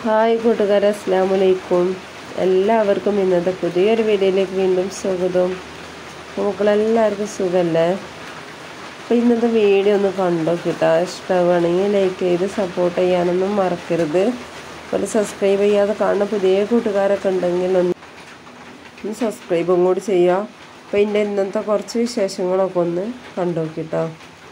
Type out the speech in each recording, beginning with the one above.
hi കൂട്ടുകാരെ അസ്സാം വലൈക്കും എല്ലാവർക്കും ഇന്നത്തെ പുതിയൊരു വീഡിയോയിലേക്ക് വീണ്ടും സ്വാഗതം നമുക്കെല്ലാവർക്കും സുഖമല്ലേ അപ്പോൾ ഇന്നത്തെ വീഡിയോ ഒന്ന് കണ്ടോ കിട്ടാ ഇഷ്ടമാണെങ്കിൽ ലൈക്ക് ചെയ്ത് സപ്പോർട്ട് ചെയ്യാനൊന്നും മറക്കരുത് അതുപോലെ സബ്സ്ക്രൈബ് ചെയ്യാതെ കാണുന്ന പുതിയ കൂട്ടുകാരൊക്കെ ഉണ്ടെങ്കിൽ ഒന്ന് ഒന്ന് സബ്സ്ക്രൈബും കൂടി ചെയ്യുക അപ്പോൾ ഇതിൻ്റെ ഇന്നത്തെ കുറച്ച് വിശേഷങ്ങളൊക്കെ ഒന്ന് കണ്ടോക്കിട്ടോ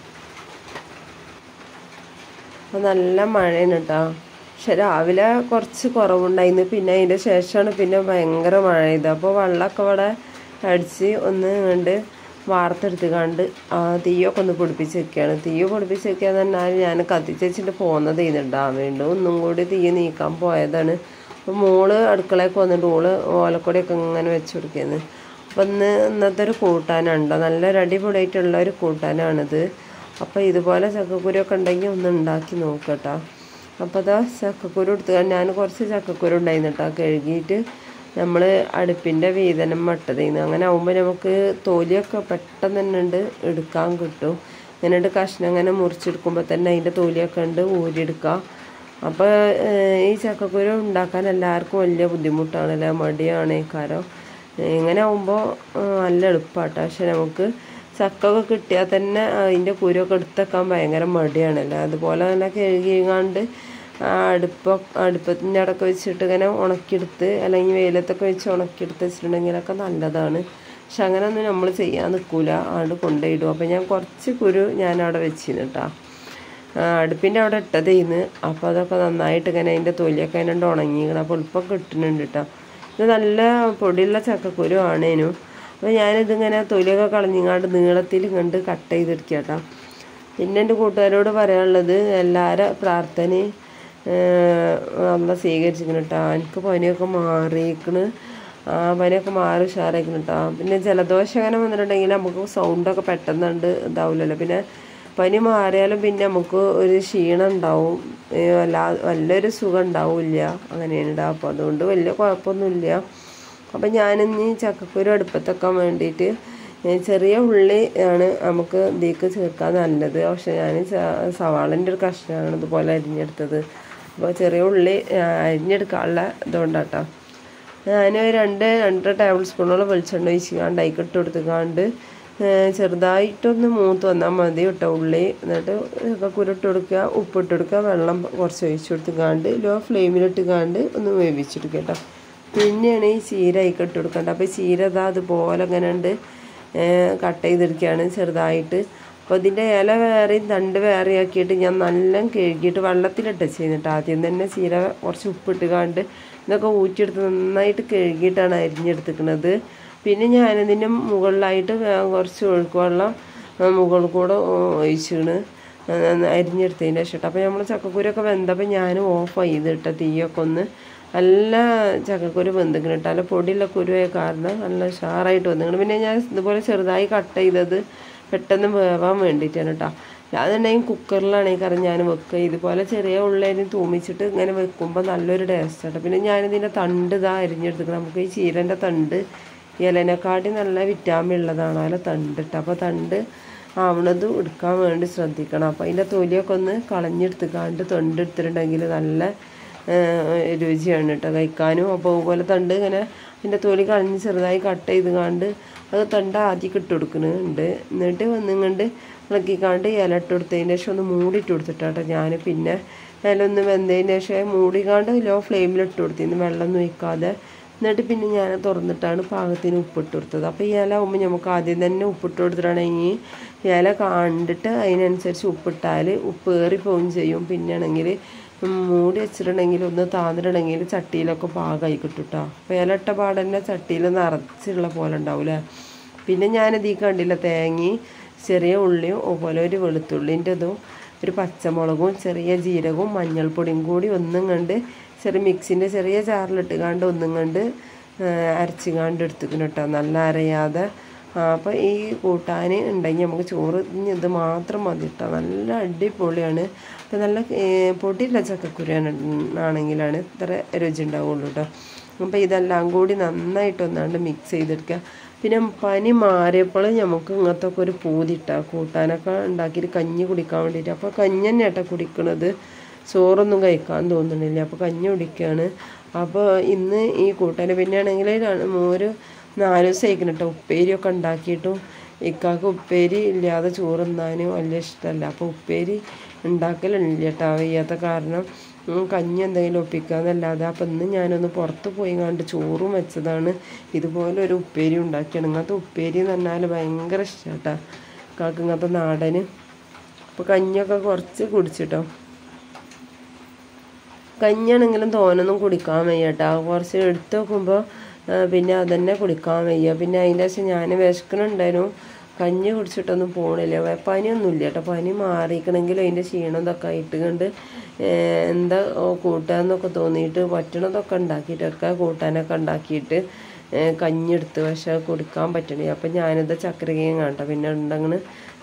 അപ്പോൾ നല്ല മഴയാണ് കേട്ടോ പക്ഷെ രാവിലെ കുറച്ച് കുറവുണ്ടായിരുന്നു പിന്നെ അതിൻ്റെ ശേഷമാണ് പിന്നെ ഭയങ്കര മഴ ചെയ്തത് അപ്പോൾ വെള്ളമൊക്കെ ഇവിടെ അടിച്ച് ഒന്ന് കണ്ട് വാർത്തെടുത്ത് കണ്ട് ആ തീയൊക്കെ ഒന്ന് പൊടിപ്പിച്ച് വെക്കുകയാണ് തീയ പൊടിപ്പിച്ച് വെക്കുകയെന്ന് പറഞ്ഞാൽ ഞാൻ കത്തിച്ച് വെച്ചിട്ട് പോകുന്നത് ചെയ്യുന്നുണ്ടാ വീണ്ടും ഒന്നും കൂടി തീ നീക്കാൻ പോയതാണ് അപ്പോൾ മോള് അടുക്കളയൊക്കെ വന്നിട്ട് ഓള് ഓലക്കൊടിയൊക്കെ ഇങ്ങനെ വെച്ച് കൊടുക്കുന്നത് അപ്പോൾ ഇന്ന് ഇന്നത്തെ ഒരു കൂട്ടാനുണ്ടോ നല്ലൊരു അടിപൊളിയായിട്ടുള്ള ഒരു കൂട്ടാനാണിത് അപ്പോൾ ഇതുപോലെ ചക്കക്കുരുവൊക്കെ ഉണ്ടെങ്കിൽ ഒന്ന് ഉണ്ടാക്കി നോക്കട്ടോ അപ്പോൾ അതാ ചക്കക്കുരു എടുത്ത് ഞാൻ കുറച്ച് ചക്കക്കുരു ഉണ്ടായിരുന്നു കേട്ടോ കഴുകിയിട്ട് നമ്മൾ അടുപ്പിൻ്റെ വീതനം മട്ടതീന്ന് അങ്ങനെ ആകുമ്പോൾ നമുക്ക് തൊലിയൊക്കെ പെട്ടെന്ന് തന്നെ ഉണ്ട് എടുക്കാൻ കിട്ടും ഇങ്ങനെ കഷ്ണം ഇങ്ങനെ മുറിച്ചെടുക്കുമ്പോൾ തന്നെ അതിൻ്റെ തൊലിയൊക്കെ ഉണ്ട് ഊരിയെടുക്കുക അപ്പോൾ ഈ ചക്കക്കുരു ഉണ്ടാക്കാൻ എല്ലാവർക്കും വലിയ ബുദ്ധിമുട്ടാണല്ലേ മടിയാണ് കാരം ഇങ്ങനെ ആകുമ്പോൾ നല്ല എളുപ്പമാട്ടോ പക്ഷെ നമുക്ക് ചക്കൊക്കെ കിട്ടിയാൽ തന്നെ അതിൻ്റെ കുരുവൊക്കെ എടുത്തേക്കാൻ ഭയങ്കര മടിയാണല്ലോ അതുപോലെ തന്നെ കഴുകിങ്ങാണ്ട് അടുപ്പ അടുപ്പത്തിൻ്റെ അടക്കം വെച്ചിട്ട് ഇങ്ങനെ ഉണക്കിയെടുത്ത് അല്ലെങ്കിൽ വെയിലത്തൊക്കെ വെച്ച് ഉണക്കിയെടുത്ത് വെച്ചിട്ടുണ്ടെങ്കിലൊക്കെ നല്ലതാണ് പക്ഷെ അങ്ങനെ ഒന്നും നമ്മൾ ചെയ്യാൻ നിൽക്കൂല അവിടെ കൊണ്ടുപോയിടും അപ്പോൾ ഞാൻ കുറച്ച് കുരു ഞാൻ അവിടെ വെച്ചിരുന്നു കേട്ടോ അടുപ്പിൻ്റെ അവിടെ ഇട്ടതേന്ന് അപ്പോൾ അതൊക്കെ നന്നായിട്ട് ഇങ്ങനെ അതിൻ്റെ തൊലിയൊക്കെ അതിനുണ്ട് ഉണങ്ങിക്കണം അപ്പോൾ എളുപ്പം കിട്ടുന്നുണ്ട് കേട്ടോ ഇത് നല്ല പൊടിയുള്ള ചക്കക്കുരു ആണേനും അപ്പോൾ ഞാനിതിങ്ങനെ തൊലിയൊക്കെ കളഞ്ഞിങ്ങാണ്ട് നീളത്തിൽ കണ്ട് കട്ട് ചെയ്തെടുക്കുക കേട്ടോ പിന്നെ എൻ്റെ കൂട്ടുകാരോട് പറയാനുള്ളത് എല്ലാവരും പ്രാർത്ഥനയും നല്ല സ്വീകരിച്ചിരിക്കണം കേട്ടോ എനിക്ക് പനിയൊക്കെ മാറിയിരിക്കണ് ആ പനിയൊക്കെ മാറി ഉഷാറായിരിക്കണം കേട്ടോ പിന്നെ ജലദോഷം അങ്ങനെ വന്നിട്ടുണ്ടെങ്കിൽ നമുക്ക് സൗണ്ടൊക്കെ പെട്ടെന്നുണ്ട് ഇതാവില്ലല്ലോ പിന്നെ പനി മാറിയാലും പിന്നെ നമുക്ക് ഒരു ക്ഷീണം ഉണ്ടാവും വല്ലാ നല്ലൊരു സുഖം ഉണ്ടാവില്ല അങ്ങനെയാണ് ഉണ്ടാവും അപ്പോൾ അതുകൊണ്ട് വലിയ കുഴപ്പമൊന്നുമില്ല അപ്പം ഞാനിന്ന് ഈ ചക്കക്കുരു അടുപ്പത്തെക്കാൻ വേണ്ടിയിട്ട് ചെറിയ ഉള്ളി ആണ് നമുക്ക് ഇതിലേക്ക് ചേർക്കാൻ നല്ലത് പക്ഷെ ഞാൻ സവാളിൻ്റെ ഒരു കഷ്ണമാണ് ഇതുപോലെ അരിഞ്ഞെടുത്തത് അപ്പോൾ ചെറിയ ഉള്ളി അരിഞ്ഞെടുക്കാനുള്ള ഇതുകൊണ്ടാട്ടോ ഞാൻ രണ്ട് രണ്ടര ടേബിൾ സ്പൂണോളം വെളിച്ചെണ്ണ ഒഴിച്ചിക്കാണ്ട് അതിക്കിട്ട് കൊടുത്തുകാണ്ട് ചെറുതായിട്ടൊന്ന് മൂത്ത് വന്നാൽ മതി ഇട്ട ഉള്ളി എന്നിട്ട് കുരുട്ട് കൊടുക്കുക ഉപ്പിട്ട് കൊടുക്കുക വെള്ളം കുറച്ച് ഒഴിച്ചു കൊടുത്തുകാണ്ട് ലോ ഫ്ലെയിമിലിട്ട് കാണ്ട് ഒന്ന് വേവിച്ചെടുക്കുക കേട്ടോ പിന്നെയാണ് ഈ ചീര അതിക്ക് ഇട്ട് കൊടുക്കേണ്ടത് അപ്പോൾ ചീര ഇതാ അതുപോലെ ഇങ്ങനെ ഉണ്ട് കട്ട് ചെയ്തെടുക്കുകയാണ് ചെറുതായിട്ട് അപ്പോൾ ഇതിൻ്റെ ഇല വേറെയും തണ്ട് വേറെ ആക്കിയിട്ട് ഞാൻ നല്ല കഴുകിയിട്ട് വെള്ളത്തിലിട്ട് ചെയ്യുന്നിട്ട് ആദ്യം തന്നെ ചീര കുറച്ച് ഉപ്പിട്ട് കാണ്ട് ഇതൊക്കെ ഊറ്റിയെടുത്ത് നന്നായിട്ട് കഴുകിയിട്ടാണ് അരിഞ്ഞെടുത്തിക്കുന്നത് പിന്നെ ഞാനതിൻ്റെ മുകളിലായിട്ട് കുറച്ച് ഒഴുക്ക് വെള്ളം മുകളിൽ കൂടെ ഒഴിച്ചിണ് അരിഞ്ഞെടുത്തതിൻ്റെ ശേഷം അപ്പോൾ നമ്മൾ ചക്കക്കുരൊക്കെ വെന്തപ്പോൾ ഞാൻ ഓഫ് ചെയ്തിട്ട തീയൊക്കെ ഒന്ന് നല്ല ചക്കക്കുരു വെന്തിക്കണം കേട്ടോ നല്ല പൊടിയുള്ള കുരുവായ കാരണം നല്ല ഉഷാറായിട്ട് വന്നിക്കണം പിന്നെ ഞാൻ ഇതുപോലെ ചെറുതായി കട്ട് ചെയ്തത് പെട്ടെന്ന് വേവാൻ വേണ്ടിയിട്ടാണ് കേട്ടോ അതുണ്ടെങ്കിൽ കുക്കറിലാണ് ഈ കറി ഞാൻ വെക്കുക ഇതുപോലെ ചെറിയ ഉള്ളേനെ തൂമിച്ചിട്ട് ഇങ്ങനെ വെക്കുമ്പോൾ നല്ലൊരു ടേസ്റ്റ് കേട്ടോ പിന്നെ ഞാനിതിൻ്റെ തണ്ട് ഇതാ അരിഞ്ഞെടുത്തിക്കണം നമുക്ക് ഈ ചീരൻ്റെ തണ്ട് ഇലനെക്കാട്ടി നല്ല വിറ്റാമിൻ ഉള്ളതാണ് അതിലെ തണ്ട് കേട്ടോ അപ്പോൾ തണ്ട് ആവണത് എടുക്കാൻ വേണ്ടി ശ്രദ്ധിക്കണം അപ്പോൾ അതിൻ്റെ തൊലിയൊക്കെ ഒന്ന് കളഞ്ഞെടുത്തുക്കാണ്ട് തൊണ്ട് എടുത്തിട്ടുണ്ടെങ്കിൽ നല്ല രുചിയാണ് കേട്ടോ കഴിക്കാനും അപ്പോൾ അതുപോലെ തണ്ട് ഇങ്ങനെ അതിൻ്റെ തൊലി കളഞ്ഞ് ചെറുതായി കട്ട് ചെയ്ത് കാണ്ട് അത് തണ്ട് ആദ്യം ഇട്ട് കൊടുക്കുന്നുണ്ട് എന്നിട്ട് വന്നിങ്ങണ്ട് ഇളക്കിക്കാണ്ട് ഇല ഇട്ട് കൊടുത്തതിന് ശേഷം ഒന്ന് മൂടിയിട്ട് കൊടുത്തിട്ടാട്ടോ ഞാൻ പിന്നെ ഇല ഒന്ന് വെന്തതിന് ശേഷം മൂടിക്കാണ്ട് ലോ ഫ്ലെയിമിൽ ഇട്ട് കൊടുത്തിരുന്നു വെള്ളം ഒഴിക്കാതെ എന്നിട്ട് പിന്നെ ഞാൻ തുറന്നിട്ടാണ് പാകത്തിന് ഉപ്പിട്ട് കൊടുത്തത് അപ്പോൾ ഈ ഇല ആകുമ്പോൾ നമുക്ക് ആദ്യം തന്നെ ഉപ്പിട്ട് കൊടുത്തിട്ടാണെങ്കിൽ ഇല കണ്ടിട്ട് അതിനനുസരിച്ച് ഉപ്പിട്ടാൽ ഉപ്പ് ഏറിപ്പോവും ചെയ്യും പിന്നെ ആണെങ്കിൽ മൂടി വെച്ചിട്ടുണ്ടെങ്കിൽ ഒന്ന് താന്നിട്ടുണ്ടെങ്കിൽ ചട്ടിയിലൊക്കെ പാകമായി കിട്ടും കേട്ടോ അപ്പോൾ ഇലട്ട പാടന്നെ ചട്ടിയിൽ നിറച്ചുള്ള പോലെ ഉണ്ടാവില്ലേ പിന്നെ ഞാനിത് ഈ കണ്ടില്ല തേങ്ങി ചെറിയ ഉള്ളിയും അതുപോലെ ഒരു വെളുത്തുള്ളിൻ്റെതും ഒരു പച്ചമുളകും ചെറിയ ജീരകവും മഞ്ഞൾപ്പൊടിയും കൂടി ഒന്നും കണ്ട് ചെറിയ മിക്സിൻ്റെ ചെറിയ ചാറിലിട്ട് കാണ്ട് ഒന്നും കണ്ട് അരച്ച് കാണ്ട് എടുത്തിക്കണം കേട്ടോ നല്ല അരയാതെ അപ്പോൾ ഈ കൂട്ടാൻ ഉണ്ടെങ്കിൽ നമുക്ക് ചോറ് ഇത് മാത്രം മതി കേട്ടോ നല്ല അടിപൊളിയാണ് അപ്പോൾ നല്ല പൊടിയുള്ള ചക്കക്കുരുവാണ് ആണെങ്കിലാണ് ഇത്ര രുചി ഉണ്ടാവുള്ളൂ കേട്ടോ അപ്പോൾ ഇതെല്ലാം കൂടി നന്നായിട്ട് ഒന്നാണ്ട് മിക്സ് ചെയ്തെടുക്കുക പിന്നെ പനി മാറിയപ്പോൾ നമുക്ക് ഇങ്ങനത്തെ ഒക്കെ ഒരു പൂതിട്ട കൂട്ടാനൊക്കെ ഉണ്ടാക്കിയിട്ട് കഞ്ഞി കുടിക്കാൻ വേണ്ടിയിട്ട് അപ്പോൾ കഞ്ഞി തന്നെ കേട്ടോ കുടിക്കണത് ചോറൊന്നും കഴിക്കാൻ തോന്നുന്നില്ല അപ്പോൾ കഞ്ഞി കുടിക്കുകയാണ് അപ്പോൾ ഇന്ന് ഈ കൂട്ടാൻ പിന്നെ ആണെങ്കിൽ ഒരു നാല് ദിവസം ആയിക്കണം കേട്ടോ ഉപ്പേരിയൊക്കെ ഉണ്ടാക്കിയിട്ടും ഇക്കാക്ക് ഉപ്പേരി ഇല്ലാതെ ചോറ് തിന്നാനും വലിയ ഇഷ്ടമല്ല അപ്പോൾ ഉപ്പേരി ഉണ്ടാക്കലില്ല കേട്ടോ വയ്യാത്ത കാരണം ഉം, കഞ്ഞി എന്തെങ്കിലും ഒപ്പിക്കാന്നല്ലാതെ അപ്പം ഇന്ന് ഞാനൊന്ന് പുറത്ത് പോയി കണ്ട് ചോറും വെച്ചതാണ് ഇതുപോലെ ഒരു ഉപ്പേരി ഉണ്ടാക്കിയാണ് ഇങ്ങനത്തെ ഉപ്പേരി എന്ന് പറഞ്ഞാൽ ഭയങ്കര ഇഷ്ടമാണ് കേട്ടോ കാക്ക് ഇങ്ങനത്തെ നാടന് അപ്പോൾ കഞ്ഞിയൊക്കെ കുറച്ച് കുടിച്ചിട്ടോ കഞ്ഞിയാണെങ്കിലും തോനൊന്നും കുടിക്കാൻ വയ്യ കേട്ടോ കുറച്ച് എടുത്ത് നോക്കുമ്പോൾ പിന്നെ അതന്നെ കുടിക്കാൻ വയ്യ പിന്നെ അതിൻ്റെ ശേഷം ഞാൻ വിശക്കണുണ്ടായിരുന്നു കഞ്ഞി കുടിച്ചിട്ടൊന്നും പോണില്ല വേ- പനിയൊന്നുമില്ല കേട്ടോ പനി മാറിക്കണമെങ്കിൽ അതിൻ്റെ ക്ഷീണം ഇതൊക്കെ ആയിട്ട് കണ്ട് എന്താ ഓ, കൂട്ടാന്നൊക്കെ തോന്നിയിട്ട് പറ്റണതൊക്കെ ഉണ്ടാക്കിയിട്ടൊക്കെ കൂട്ടാനൊക്കെ ഉണ്ടാക്കിയിട്ട് ഏഹ് കഞ്ഞി എടുത്ത് പക്ഷെ കുടിക്കാൻ പറ്റണില്ല അപ്പം ഞാനിത് ചക്കര കിഴങ്ങ് കേട്ടോ പിന്നെ ഉണ്ടെങ്കിൽ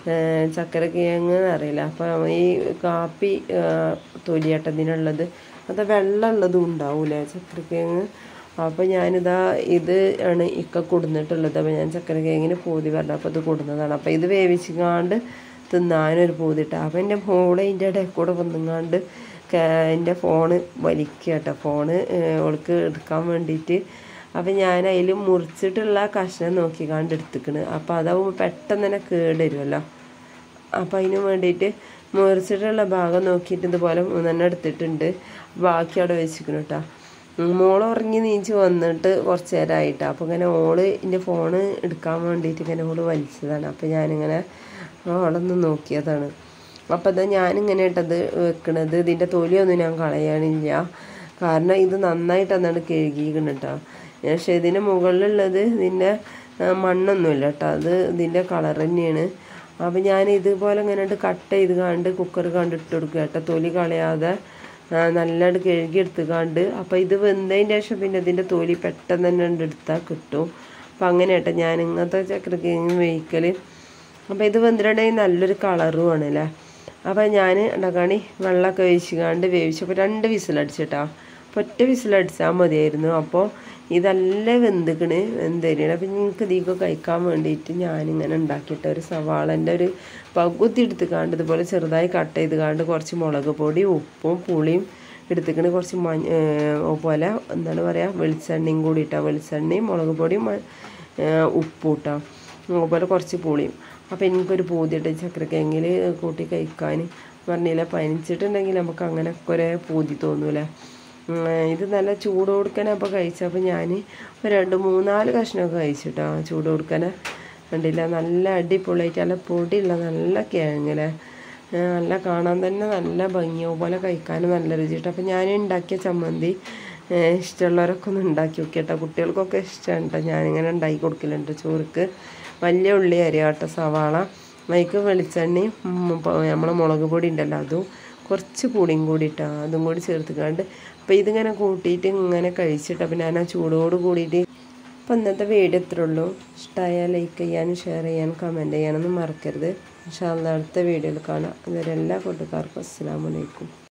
ചക്കര കിഴങ്ങ് അറിയില്ല അപ്പം ഈ കാപ്പി തൊലിയാട്ടതിനുള്ളത് അത് വെള്ളമുള്ളതും ഉണ്ടാവൂലേ ചക്കര കിഴങ്ങ് അപ്പോൾ ഞാനിതാ ഇത് ആണ് ഇക്ക കൊടുന്നിട്ടുള്ളത് അപ്പോൾ ഞാൻ ചക്കര കിഴങ്ങിന് പൂതി പറഞ്ഞു അപ്പോൾ ഇത് കൊടുന്നതാണ് അപ്പോൾ ഇത് വേവിച്ചിങ്ങാണ്ട് തിന്നാനൊരു പൂതിട്ട അപ്പം എൻ്റെ മോളെ ഇതിൻ്റെ ഇടയിൽ കൂടെ വന്നുങ്ങാണ്ട് എൻ്റെ ഫോണ് വലിക്കുക കേട്ടോ ഫോണ് അവൾക്ക് എടുക്കാൻ വേണ്ടിയിട്ട് അപ്പം ഞാൻ അതിൽ മുറിച്ചിട്ടുള്ള കഷ്ണം നോക്കിക്കാണ്ട് എടുത്തിക്കണ് അപ്പോൾ അതാവുമ്പോൾ പെട്ടെന്ന് തന്നെ കേട് വരുമല്ലോ അപ്പം അതിന് വേണ്ടിയിട്ട് മുറിച്ചിട്ടുള്ള ഭാഗം നോക്കിയിട്ട് ഇതുപോലെ മൂന്നെണ്ണം എടുത്തിട്ടുണ്ട് ബാക്കി അവിടെ വെച്ചിരിക്കണം കേട്ടോ മോൾ ഉറങ്ങി നീച്ച് വന്നിട്ട് കുറച്ച് നേരമായിട്ടാണ് അപ്പോൾ ഇങ്ങനെ ഓള് എൻ്റെ ഫോണ് എടുക്കാൻ വേണ്ടിയിട്ട് ഇങ്ങനെ ഓള് വലിച്ചതാണ് അപ്പോൾ ഞാനിങ്ങനെ ഓളൊന്ന് നോക്കിയതാണ് അപ്പോൾ അതാ ഞാനിങ്ങനെ ഇട്ടത് വെക്കണത് ഇതിൻ്റെ തൊലിയൊന്നും ഞാൻ കളയാനില്ല കാരണം ഇത് നന്നായിട്ട് അന്നാണ് കഴുകിയിരിക്കണം കേട്ടോ പക്ഷേ ഇതിൻ്റെ മുകളിലുള്ളത് ഇതിൻ്റെ ആ, മണ്ണൊന്നുമില്ല കേട്ടോ അത് ഇതിൻ്റെ കളർ തന്നെയാണ് അപ്പോൾ ഞാൻ ഇതുപോലെ ഇങ്ങനെ കട്ട് ചെയ്ത് കണ്ട് കുക്കർ കണ്ട് ഇട്ട് കൊടുക്കുക കേട്ടോ തൊലി കളയാതെ ആ, നല്ലതായിട്ട് കഴുകി എടുത്തുകാണ്ട് അപ്പോൾ ഇത് വെന്തതിൻ്റെ ശേഷം പിന്നെ ഇതിൻ്റെ തൊലി പെട്ടെന്ന് തന്നെ ഉണ്ട് എടുത്താൽ കിട്ടും അപ്പം അങ്ങനെ കേട്ടോ ഞാൻ ഇങ്ങനത്തെ ചക്കരക്കിഴങ്ങ് വേവിക്കൽ അപ്പോൾ ഇത് വെന്തിട്ടുണ്ടെങ്കിൽ നല്ലൊരു കളറും ആണല്ലേ അപ്പോൾ ഞാൻ ഉണ്ടാക്കാണി വെള്ളമൊക്കെ ഒഴിച്ചുകാണ്ട് വേവിച്ചപ്പോൾ രണ്ട് വിസിലടിച്ചിട്ടാ അപ്പോൾ ഒറ്റ വിസിലടിച്ചാൽ മതിയായിരുന്നു അപ്പോൾ ഇതെല്ലാം വെന്തിക്കണ് വെന്തരിയാണ് അപ്പം നിങ്ങൾക്ക് ഇതിക്ക് കഴിക്കാൻ വേണ്ടിയിട്ട് ഞാനിങ്ങനെ ഉണ്ടാക്കിയിട്ട് ഒരു സവാളൻ്റെ ഒരു പകുതി എടുത്തുകാണ്ട് ഇതുപോലെ ചെറുതായി കട്ട് ചെയ്ത് കാണ്ട് കുറച്ച് മുളക് പൊടി ഉപ്പും പുളിയും എടുത്തിക്കണ് കുറച്ച് മഞ്ഞ പോലെ എന്താണ് പറയുക വെളിച്ചെണ്ണയും കൂടി ഇട്ടാൽ വെളിച്ചെണ്ണയും മുളക് പൊടിയും മ- ഏഹ് ഉപ്പും ഇട്ടാൽ അതുപോലെ കുറച്ച് പുളിയും അപ്പോൾ എനിക്കൊരു പൂതിയിട്ട് ചക്കരക്കിഴങ്ങിൽ കൂട്ടി കഴിക്കാൻ പറഞ്ഞില്ല പനിച്ചിട്ടുണ്ടെങ്കിൽ നമുക്ക് അങ്ങനെയൊക്കെ ഒരു പൂതി തോന്നൂലേ ഉം, ഇത് നല്ല ചൂട് കൊടുക്കനെ അപ്പോൾ കഴിച്ചപ്പോൾ ഞാൻ ഒരു രണ്ട് മൂന്നാല് കഷ്ണമൊക്കെ കഴിച്ചിട്ടോ ചൂട് കൊടുക്കനെ കണ്ടില്ല നല്ല അടിപൊളിയായിട്ട് നല്ല പൊടിയുള്ള നല്ല കിഴങ്ങിലെ നല്ല കാണാൻ തന്നെ നല്ല ഭംഗിയാവും പോലെ കഴിക്കാനും നല്ല രുചിയിട്ട് അപ്പോൾ ഞാൻ ഉണ്ടാക്കിയ ചമ്മന്തി ഏഹ് ഇഷ്ടമുള്ളവരൊക്കെ ഒന്ന് ഉണ്ടാക്കി നോക്കിയട്ടോ കുട്ടികൾക്കൊക്കെ ഇഷ്ടമാണ് കേട്ടോ ഞാനിങ്ങനെ ഉണ്ടാക്കി കൊടുക്കലുണ്ട് ചോറുക്ക് വലിയ ഉള്ളി അരിയാട്ടോ സവാള മൈക്ക് വെളിച്ചെണ്ണയും നമ്മളെ മുളക് പൊടി ഉണ്ടല്ലോ അതും കുറച്ച് പുളിയും കൂടി ഇട്ടാ അതും കൂടി ചേർത്തുകാണ്ട് അപ്പോൾ ഇതിങ്ങനെ കൂട്ടിയിട്ട് ഇങ്ങനെ കഴിച്ചിട്ട് അപ്പം ഞാൻ ആ ചൂടോട് കൂടിയിട്ട് അപ്പോൾ ഇന്നത്തെ വീഡിയോ ഇത്രേ ഉള്ളൂ ഇഷ്ടമായാൽ ലൈക്ക് ചെയ്യാനും ഷെയർ ചെയ്യാനും കമൻറ്റ് ചെയ്യാനൊന്നും മറക്കരുത് പക്ഷേ അടുത്ത വീഡിയോയിൽ കാണാം അതുവരെ എല്ലാ കൂട്ടുകാർക്കും അസ്സാം വലൈക്കും